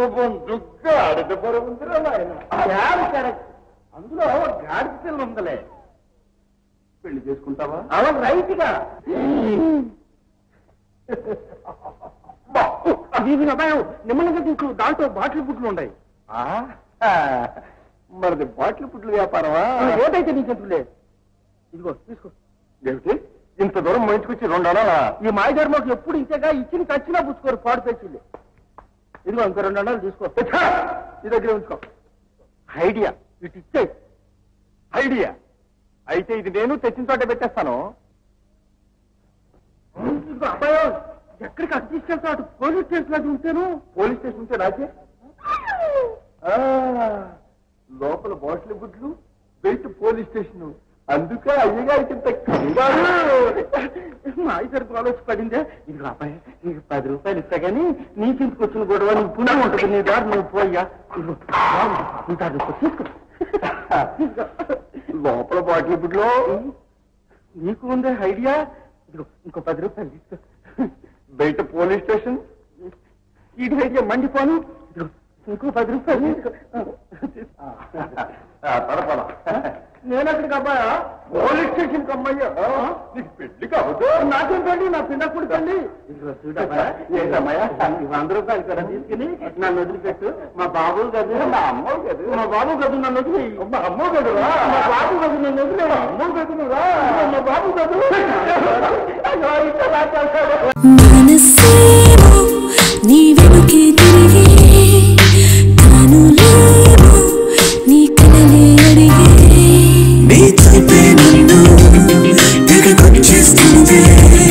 రూపం దుగ్గా ఆడిత పరుగుందిరా నాయన కరెక్ట్ అందులో గాడిద పిల్ల ఉందలే పెళ్లి చేసుకుంటావా అలా రైట్ గా ఇది అబ్బాయి నిమ్మలంగా తీసు దాంట్లో బాటిల్ పుట్లు ఉన్నాయి మరిది బాటిల్ పుట్లు వ్యాపారమా ఏదైతే నీకెందుకులే ఇదిగో తీసుకో ఏమిటి ఇంత దూరం మంచుకొచ్చి రెండు అనాలా ఈ మాయగారు మాకు ఎప్పుడు ఇంతేగా ఇచ్చిన ఖర్చులా పుచ్చుకోరు పాడు పేచీలు ఇదిగో ఇంకో రెండు అన్నాలు తీసుకో ఈ దగ్గర ఉంచుకో ఐడియా ఇటు ఇచ్చే ఐడియా అయితే ఇది నేను తెచ్చిన చోట పెట్టేస్తాను ఇదిగో అబ్బాయి ఎక్కడికి అటు తీసుకెళ్తా అటు పోలీస్ స్టేషన్ అది ఉంటేను పోలీస్ స్టేషన్ ఉంటే రాజే ఆ, లోపల బాటిల్ గుడ్లు బయట పోలీస్ స్టేషన్ అందుకే అయ్యగారికి ఇంత కంగారు మా ఇద్దరికి ఆలోచన పడిందే ఇది అబ్బాయి నీకు పది రూపాయలు ఇస్తా గానీ నీకింటికి వచ్చిన గొడవ నీకు పుణ్యం ఉంటుంది నీ దారి నువ్వు పోయ్యా ఇదిగో, బాగుంది. ఇంకా తీసుకో తీసుకో లోపల బాటిల్ గుడ్లో నీకు ఉందే ఐడియా ఇదిగో ఇంకో పది రూపాయలు తీసుకో బయట పోలీస్ స్టేషన్ ఇది ఐడియా మండిపోను ఇదిగో ఇంకో పది రూపాయలు తీసుకో పద పద నేను అక్కడికి అబ్బాయా పోలీస్ స్టేషన్ అమ్మాయ్యా నీకు పెళ్లి కావద్దు నాకేం పెళ్లి నా పిల్ల కొడుకండి ఏంటమ్మాయ్యా వంద రూపాయలు కదా తీసుకుని నన్ను వదిలిపెట్టు మా బాబు గదు మా అమ్మ గదు మా బాబు గదు నన్ను వదిలి మా అమ్మ గదు మా బాబు గదు నన్ను వదిలే అమ్మ గదు మా బాబు గదు అయ్యో, ఇట్లా రాచేస్తాడు. మనసేమో నీ వెనుకే తిరిగే కనులేమో నీ కలలే అడిగే నీ తలపే నన్ను తెగకొచ్చేస్తుంది